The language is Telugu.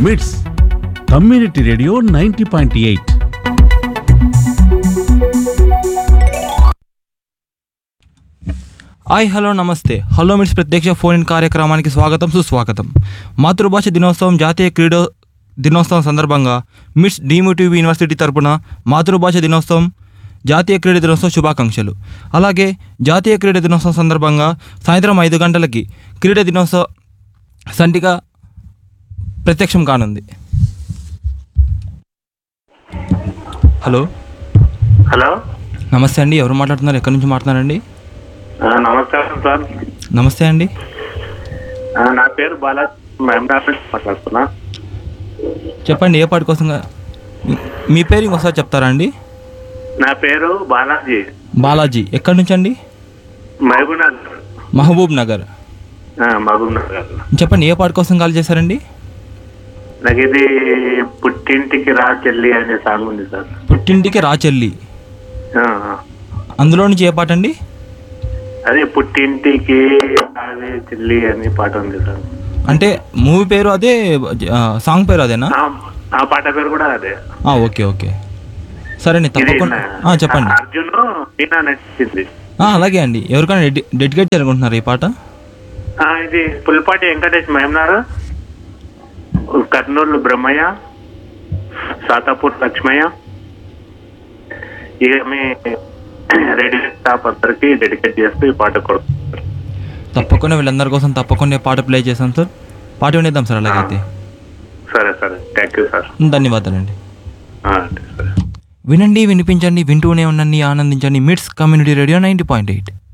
మిట్స్ community radio ninety point eight hi hello నమస్తే హలో మిట్స్ ప్రత్యక్ష ఫోన్ ఇన్ కార్యక్రమానికి స్వాగతం సుస్వాగతం మాతృభాష దినోత్సవం జాతీయ క్రీడా దినోత్సవం సందర్భంగా మిట్స్ డీమోటివ్ యూనివర్సిటీ తరపున మాతృభాష దినోత్సవం జాతీయ క్రీడా దినోత్సవం శుభాకాంక్షలు అలాగే జాతీయ క్రీడా దినోత్సవం సందర్భంగా సాయంత్రం ఐదు గంటలకి క్రీడా దినోత్సవ సంటిగా ప్రత్యక్షం కానుంది హలో హలో నమస్తే అండి ఎవరు మాట్లాడుతున్నారు ఎక్కడి నుంచి మాట్లాడుతున్నారండి ఆ, నమస్కారం సార్ నమస్తే అండి ఆ, నా పేరు బాలాజీ మహమ్నాథ్ నుంచి మాట్లాడుతున్నా చెప్పండి ఏ పాట కోసం గా- మీ- మీ పేరు ఇంకోసారి చెప్తారా అండి నా పేరు బాలాజీ బాలాజీ ఎక్కడి నుంచి అండి మహబూబ్ నగర్ మహబూబ్ నగర్ ఆ, మహబూబ్ నగర్ చెప్పండి ఏ పాట కోసం కాల్ చేశారండి నాకు ఇది పుట్టింటికి రా చెల్లి అనే సాంగ్ ఉంది సార్ పుట్టింటికి రా చెల్లి ఆ, ఆ. అందులో నుంచి ఏ పాట అండి అదే పుట్టింటికి రావే చెల్లి అనే పాట ఉంది సార్ అంటే మూవీ పేరు అదే ఆ, సాంగ్ పేరు అదేనా ఆ, ఆ పాట పేరు కూడా అదే ఆ, ఓకే ఓకే సరే అండి ఇది తప్పకుండా నా- ఆ, చెప్పండి అర్జున్ మీనా నటించింది ఆ, అలాగే అండి ఎవరికైనా డెడి డెడికేట్ చేయాలనుకుంటున్నారు ఈ పాట ఆ, ఇది పుల్పాటి వెంకటేష్ మహమ్నార్ కర్నూలు బ్రహ్మయ్య సాతాపూర్ లక్ష్మయ్య ఇక మీ రెడీ స్టాఫ్ అందరికి డెడికేట్ చేస్తూ ఈ పాట కొడుతున్నారు తప్పకుండా వీళ్ళందరి కోసం తప్పకుండా ఈ పాట ప్లే చేస్తాం సార్ పాట వినేద్దాం సార్ అలాగైతే సరే సరే థ్యాంక్ యూ సార్ ధన్యవాదాలండి ఆ, సరే వినండి వినిపించండి వింటూనే ఉండండి ఆనందించండి MITS community radio ninety point eight